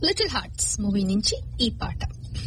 little hearts movie నుంచి ఈ పాట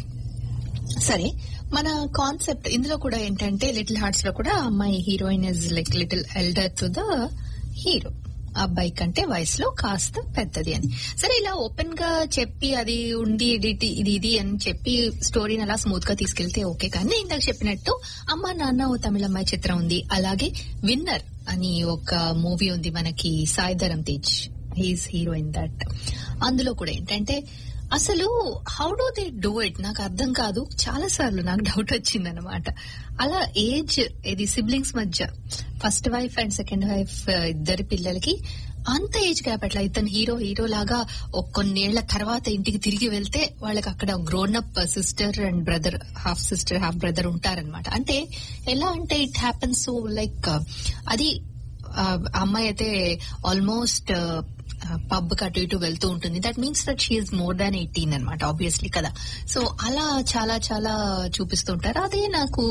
సరే మన కాన్సెప్ట్ ఇందులో కూడా ఏంటంటే లిటిల్ హార్ట్స్ లో కూడా అమ్మాయి heroine is like little elder to the hero అబ్బాయి కంటే వయసులో కాస్త పెద్దది అని సరే ఇలా ఓపెన్ గా చెప్పి అది ఉంది ఇది ఇది ఇది అని చెప్పి స్టోరీని అలా స్మూత్ గా తీసుకెళ్తే ఓకే కానీ నేను ఇందాక చెప్పినట్టు అమ్మ నాన్న ఓ తమిళ అమ్మాయి చిత్రం ఉంది అలాగే విన్నర్ అని ఒక మూవీ ఉంది మనకి Sai Dharam Tej he's hero in that అందులో కూడా ఏంటంటే అసలు how do they do it నాకు అర్థం కాదు చాలా సార్లు నాకు డౌట్ వచ్చింది అనమాట అలా ఏజ్ ఇది సిబ్లింగ్స్ మధ్య first wife and second wife ఇద్దరి పిల్లలకి అంత ఏజ్ గ్యాప్ అట్లా ఇతను హీరో హీరో లాగా ఒక కొన్నేళ్ల తర్వాత ఇంటికి తిరిగి వెళ్తే వాళ్ళకి అక్కడ grown up sister and brother half sister half brother ఉంటారనమాట అంటే ఎలా అంటే ఇట్ హ్యాపన్స్ సో లైక్ అది ఆ అమ్మాయి అయితే ఆల్మోస్ట్ పబ్ కి అటు ఇటు వెళ్తూ ఉంటుంది that means that she more than eighteen అనమాట ఆబ్వియస్లీ కదా సో అలా చాలా చాలా చూపిస్తుంటారు అదే నాకు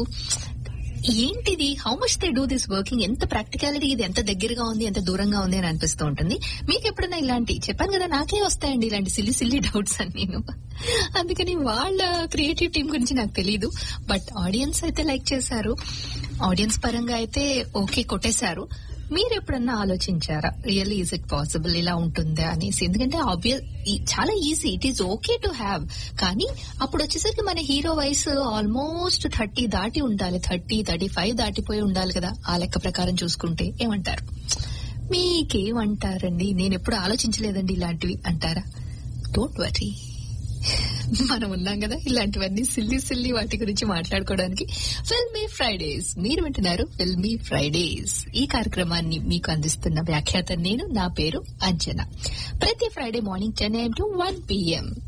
ఏంటిది how much they do this working ఎంత ప్రాక్టికాలిటీ ఇది ఎంత దగ్గరగా ఉంది ఎంత దూరంగా ఉంది అని అనిపిస్తూ ఉంటుంది మీకు ఎప్పుడైనా ఇలాంటి చెప్పాను కదా నాకే వస్తాయండి ఇలాంటి సిల్లి సిల్లి డౌట్స్ అని నేను అందుకని వాళ్ళ క్రియేటివ్ టీం గురించి నాకు తెలియదు బట్ ఆడియన్స్ అయితే లైక్ చేశారు ఆడియన్స్ పరంగా అయితే ఓకే కొట్టేశారు మీరు ఎప్పుడన్నా ఆలోచించారా రియల్లీ ఈజ్ ఇట్ పాసిబుల్ ఇలా ఉంటుందా అనేసి ఎందుకంటే ఆబ్వియస్ చాలా easy it is okay to have కానీ అప్పుడు వచ్చేసరికి మన హీరో వయసు ఆల్మోస్ట్ థర్టీ దాటి ఉండాలి థర్టీ థర్టీ ఫైవ్ దాటిపోయి ఉండాలి కదా ఆ లెక్క ప్రకారం చూసుకుంటే ఏమంటారు మీకేమంటారండి నేను ఎప్పుడు ఆలోచించలేదండి ఇలాంటివి అంటారా డోంట్ వరీ మనం ఉన్నాం కదా ఇలాంటివన్నీ సిల్లి సిల్లి వాటి గురించి మాట్లాడుకోవడానికి ఫిల్మీ ఫ్రైడేస్ మీరు వింటున్నారు ఫిల్మీ ఫ్రైడేస్ ఈ కార్యక్రమాన్ని మీకు అందిస్తున్న వ్యాఖ్యాత నేను నా పేరు అంజన ప్రతి Friday morning ten AM to one PM